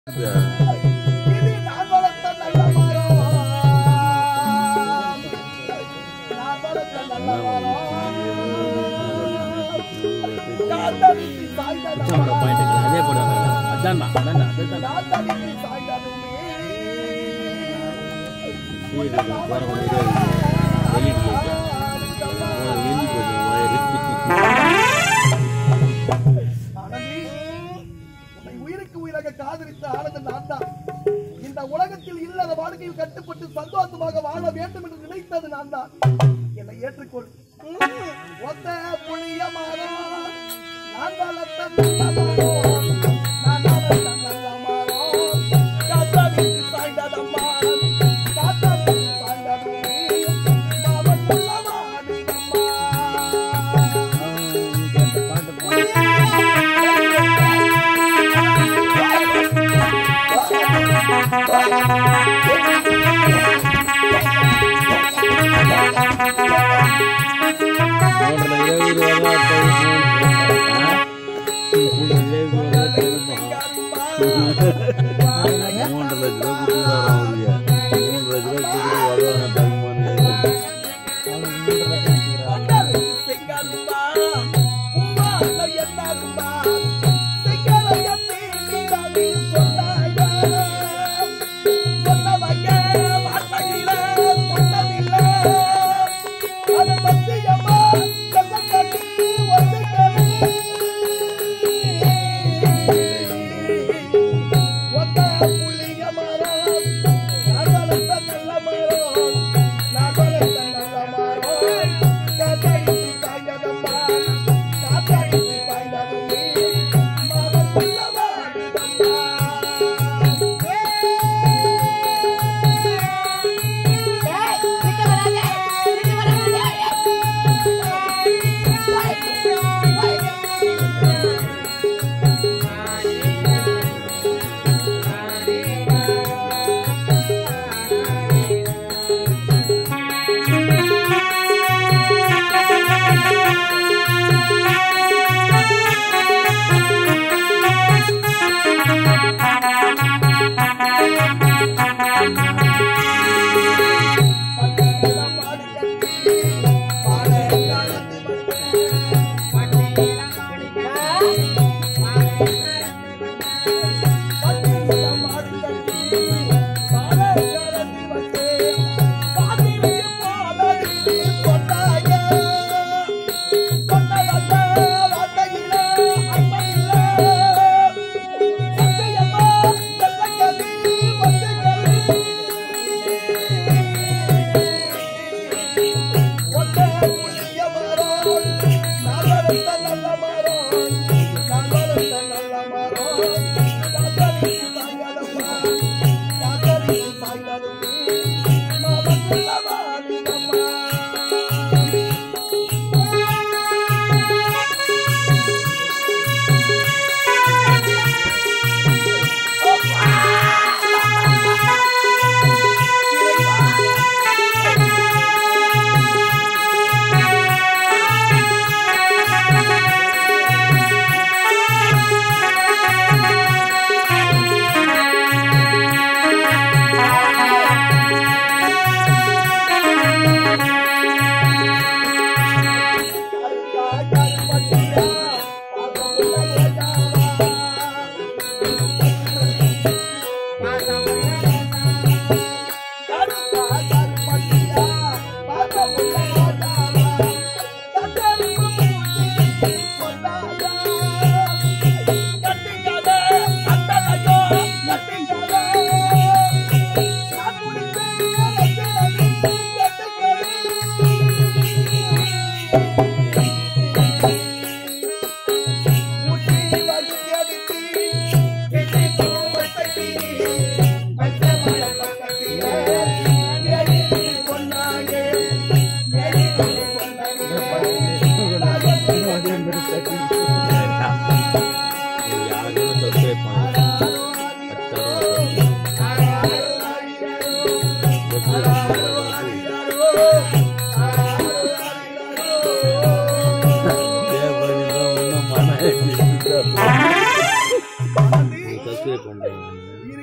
இது நான் வளர்த்த நல்ல மரம். நான் வளர்த்த நல்ல மரம். காத்தடித்து சாய்ந்தது உச்சமன்ற பாயிண்ட் அதே போடுவாங்க அதான் அதான் அதுதான் காத்தடித்து சாய்ந்ததுமே ஆனந்தி, உன்னை உயிருக்கு உயிராக காதலித்த ஆனந்த நான் தான் இந்த உலகத்தில் இல்லாத வாழ்க்கையில் கட்டுப்பட்டு சந்தோஷமாக வாழ வேண்டும் என்று நினைத்தது நான் தான் என்னை ஏற்றுக்கொள் ம், ஒத்த புளிய மரம் நான் வளர்த்த நல்ல மரம் நான் வளர்த்த நல்ல மரம் காத்தடித்து சாய்ந்ததம்மா காத்தடித்து சாய்ந்ததுமே மாமன் நல்லவாடினம்மா மூன்று லட்ச ரூபா கொடுத்துருக்காரு மூன்று லட்ச ரூபா கொடுத்து வருவாங்க தகுமானு புள்ளிய மரம்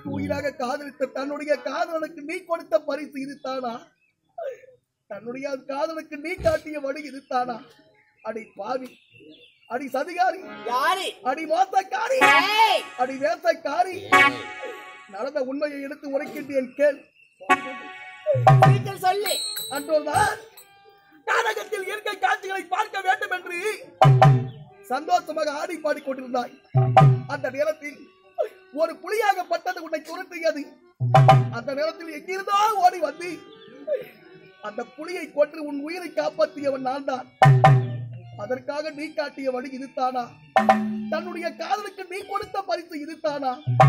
உயிருக்கு உயிராக காதலித்த தன்னுடைய காதலனுக்கு நீ கொடுத்த பரிசு இதுதானா தன்னுடைய காதலுக்கு நீ காட்டிய வழி இதுதானா அடி பாவி அடி சதிகாரி யாரு அடி மோசக்காரி ஏய், அடி வேசக்காரி நடந்த உண்மையை எடுத்து உரைக்கின்றேன் கேள் சீக்கிரம் சொல்லு அன்றோதான் நாடகத்தில் இயற்கை காட்சிகளை பார்க்க வேண்டும் என்று சந்தோஷமாக ஆடி பாடிக் கொண்டிருந்தாய் அந்த நேரத்தில் ஒரு புலியாகப்பட்டது உன்னை துரத்தியது அந்த நேரத்தில் எங்கிருந்தோ ஓடி வந்து அந்த புலியை கொன்று உன் உயிரை காப்பாற்றியவன் நான் தான் அதற்காக நீ காட்டிய வழி இதுதானா தன்னுடைய காதலுக்கு நீ கொடுத்த பரிசு இதுதானா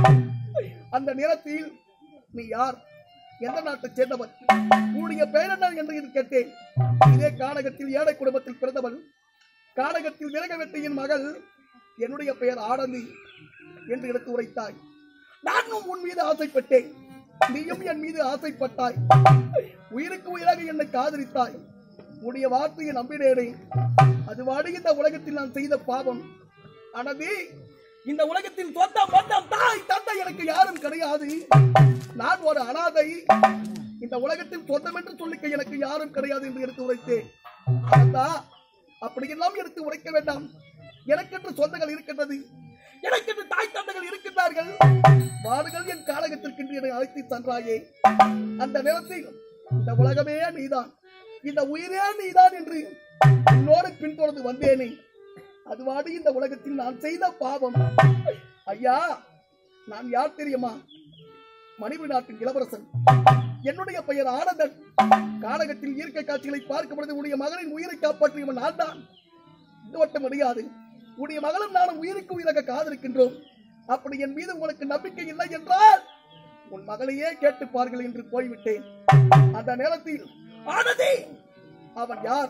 அந்த நேரத்தில் நீ யார் எந்த நாட்டைச் சேர்ந்தவன் உன்னுடைய பெயர் என்ன என்று இது கேட்டேன் இதே கானகத்தில் ஏழை குடும்பத்தில் பிறந்தவன் கானகத்தில் விறக வெட்டியின் மகள் என்னுடைய பெயர் ஆனந்தி என்று எடுத்து உரைத்தாய் நானும் உன் மீது ஆசைப்பட்டேன் நீயும் என் மீது ஆசைப்பட்டாய் உயிருக்கு உயிராக என்னை காதலித்தாய் உன்னுடைய வார்த்தையை நம்பினேனே அது வாடி இந்த உலகத்தில் நான் செய்த பாவம் ஆனந்தி இந்த உலகத்தில் சொந்த பந்தம் தாய் தந்தை எனக்கு யாரும் கிடையாது நான் ஒரு அனாதை இந்த உலகத்தில் சொந்தம் என்று சொல்லிக்க எனக்கு யாரும் கிடையாது என்று எடுத்து உரைத்தேன் ஆனந்தா அப்படியெல்லாம் எடுத்து உரைக்க வேண்டாம் எனக்கென்று சொந்தங்கள் இருக்கின்றது எனக்கென்று தாய் தந்தைகள் இருக்கின்றார்கள் வாருங்கள் என் காலகத்திற்கு என்னை அழைத்து சென்றாயே அந்த நேரத்தில் இந்த உலகமே நீதான் இந்த உயிரே நீதான் என்று உன்னோடு பின்தொடர்ந்து வந்தேனே அதுவாடி இந்த உலகத்தில் நான் செய்த பாவம் ஐயா நான் யார் தெரியுமா மணிபுரி நாட்டின் இளவரசன் என்னுடைய பெயர் ஆனந்தன் கானகத்தில் இயற்கை காட்சிகளை பார்க்கும் பொழுது உடைய மகனின் உயிரை காப்பாற்றியவன் நான் தான் இது மட்டும் முடியாது உடைய மகளும் நானும் உயிருக்கு உயிராக காதலிக்கின்றோம் அப்படி என் மீது உங்களுக்கு நம்பிக்கை இல்லை என்றால் உன் மகளையே கேட்டு பார்கள் என்று போய்விட்டேன் அந்த நேரத்தில் ஆனந்தி அவன் யார்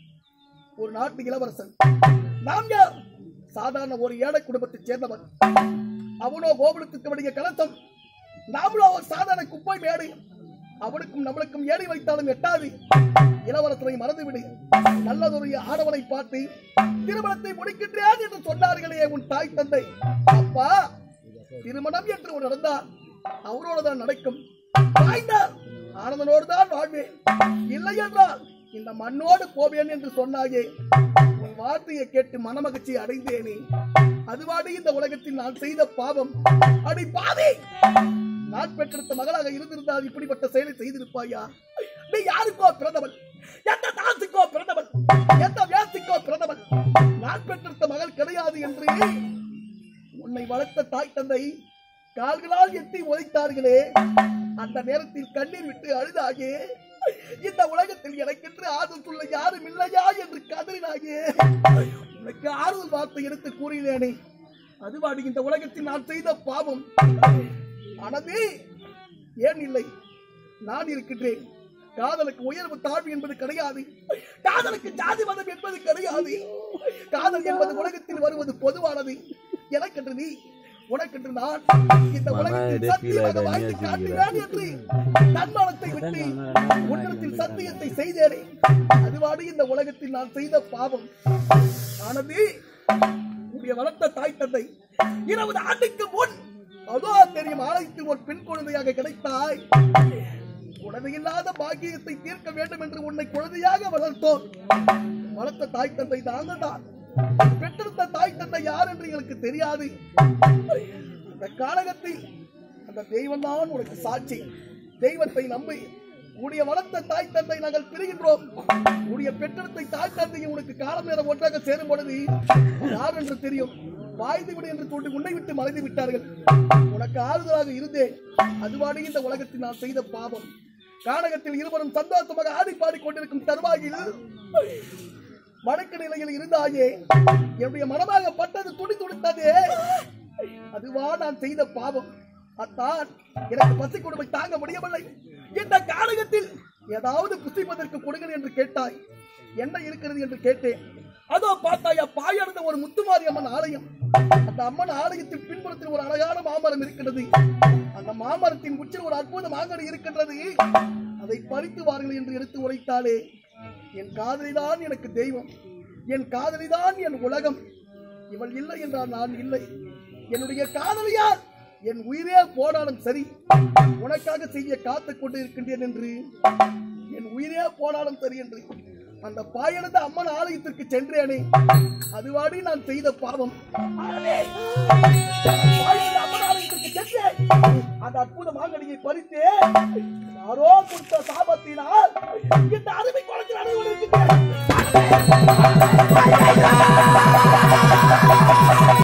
ஒரு நாட்டு இளவரசன் நாம் யார் சாதாரண ஒரு ஏழை குடும்பத்தைச் சேர்ந்தவன் அவனோ கோபுரத்துக்கு வடிய கலசம் நாமளோ ஒரு சாதாரண குப்பை மேடு அவனுக்கும் நம்மளுக்கும் ஏறி வைத்தாலும் எட்டாது இளவரசனை மறந்துவிடு நல்லதொரு ஆடவனை பார்த்து திருமணத்தை முடிக்கின்றேன் என்று சொன்னார்களே உன் தாய் தந்தை அப்பா திருமணம் என்று ஒரு நடந்தால் அவரோடு தான் நடக்கும் வாய்ந்தால் ஆனந்தனோடு தான் வாழ்வேன் இல்லை என்றால் இந்த மண்ணோடு போவேன் என்று சொன்னாயே உன் வார்த்தையை கேட்டு மனமகிழ்ச்சி அடைந்தேனே அதுவாடி இந்த உலகத்தில் நான் செய்த பாவம் அடி பாவி நான் பெற்றெடுத்த மகளாக இருந்திருந்தால் இப்படிப்பட்ட செயலை செய்திருப்பாயா நீ யாருக்கோ பிறந்தவன் எந்த தாசுக்கோ பிறந்தவன் எந்த வியாசிக்கோ பிறந்தவன் நான் பெற்றெடுத்த மகள் கிடையாது என்று உன்னை வளர்த்த தாய் தந்தை கால்களால் எட்டி உதைத்தார்களே அந்த நேரத்தில் கண்ணீர் விட்டு அழுதாயே இந்த உலகத்தில் எனக்கென்று ஆறுதல் சொல்ல யாரும் இல்லையா என்று கதறினாயே உனக்கு ஆறுதல் வார்த்தை எடுத்து கூறினேனே அதுவாடி இந்த உலகத்தில் நான் செய்த பாவம் ஆனதே ஏன் இல்லை நான் இருக்கின்றேன் காதலுக்கு உயர்வு தாழ்வு என்பது கிடையாது காதலுக்கு ஜாதி மதம் என்பது கிடையாது காதல் என்பது உலகத்தில் வருவது பொதுவானது எனக்கென்று நீ உனக்கென்று நான் இந்த உலகத்தில் சத்தியமாக வாழ்ந்து காட்டுவேன் என்று தன்மானத்தை விட்டு உன்னிடத்தில் சத்தியத்தை செய்தேனே அதுவாடி இந்த உலகத்தில் நான் செய்த பாவம் ஆனது உடைய வளர்த்த தாய் தந்தை இருபது ஆண்டுக்கு முன் அதோ தெரியும் ஆலயத்தில் ஒரு பெண் குழந்தையாக கிடைத்தாய் குழந்தையில்லாத பாக்கியத்தை தீர்க்க வேண்டும் என்று உன்னை குழந்தையாக வளர்த்தோம் வளர்த்த தாய் தந்தை நாங்கள் தான் பெற்றெடுத்த தாய் தந்தை யார் என்று எங்களுக்கு தெரியாது அந்த காலகத்தில் அந்த தெய்வம் தான் உனக்கு சாட்சி தெய்வத்தை நம்பி உடைய வளர்த்த தாய் தந்தை நாங்கள் பிரிகின்றோம் உடைய பெற்றெடுத்த தாய் தந்தையை உனக்கு காலம் நேரம் ஒன்றாக சேரும் பொழுது யார் என்று தெரியும் வாய்ந்து விடு என்று சொல்லி உன்னை விட்டு மறைந்து விட்டார்கள் உனக்கு ஆறுதலாக இருந்தேன் அதுவாடி இந்த உலகத்தில் நான் செய்த பாவம் கானகத்தில் இருவரும் சந்தோஷமாக ஆடி பாடிக் கொண்டிருக்கும் தருவாயில் வடக்கு நிலையில் இருந்தாயே என்னுடைய மனமாக பட்டது துடி துடித்ததே அதுவா நான் செய்த பாவம் அத்தான் எனக்கு பசி கொடுமை தாங்க முடியவில்லை இந்த காலகத்தில் ஏதாவது புசிப்பதற்கு கொடுங்கள் என்று கேட்டாய் என்ன இருக்கிறது என்று கேட்டேன் அதோ பார்த்தாயா பாயர்ந்த ஒரு முத்துமாரி அம்மன் ஆலயம் அந்த அம்மன் ஆலயத்தின் பின்புறத்தில் ஒரு அழகான மாமரம் இருக்கிறது அந்த மாமரத்தின் உச்சில் ஒரு அற்புத மாங்கனி இருக்கின்றது அதை பறித்து வாருங்கள் என்று எடுத்து உரைத்தாளே என் காதலிதான் எனக்கு தெய்வம் என் காதலிதான் என் உலகம் இவள் இல்லை என்றால் நான் இல்லை என்னுடைய காதலியார் என் உயிரே போனாலும் சரி உனக்காக செய்ய காத்துக் கொண்டு இருக்கின்றேன் என்று என் உயிரே போனாலும் சரி என்று அந்த பாயனது அம்மன் ஆலயத்திற்கு சென்றேனே அதுவாடி நான் செய்த பாவம் ஆகவே, பாயனது அம்மன் ஆலயத்திற்கு சென்றேன். அந்த அற்புத மாங்கனியை பறித்து யாரோ கொடுத்த சாபத்தினால் இந்த அருமை குளத்தில் அனைவரும் இருக்கின்றேன்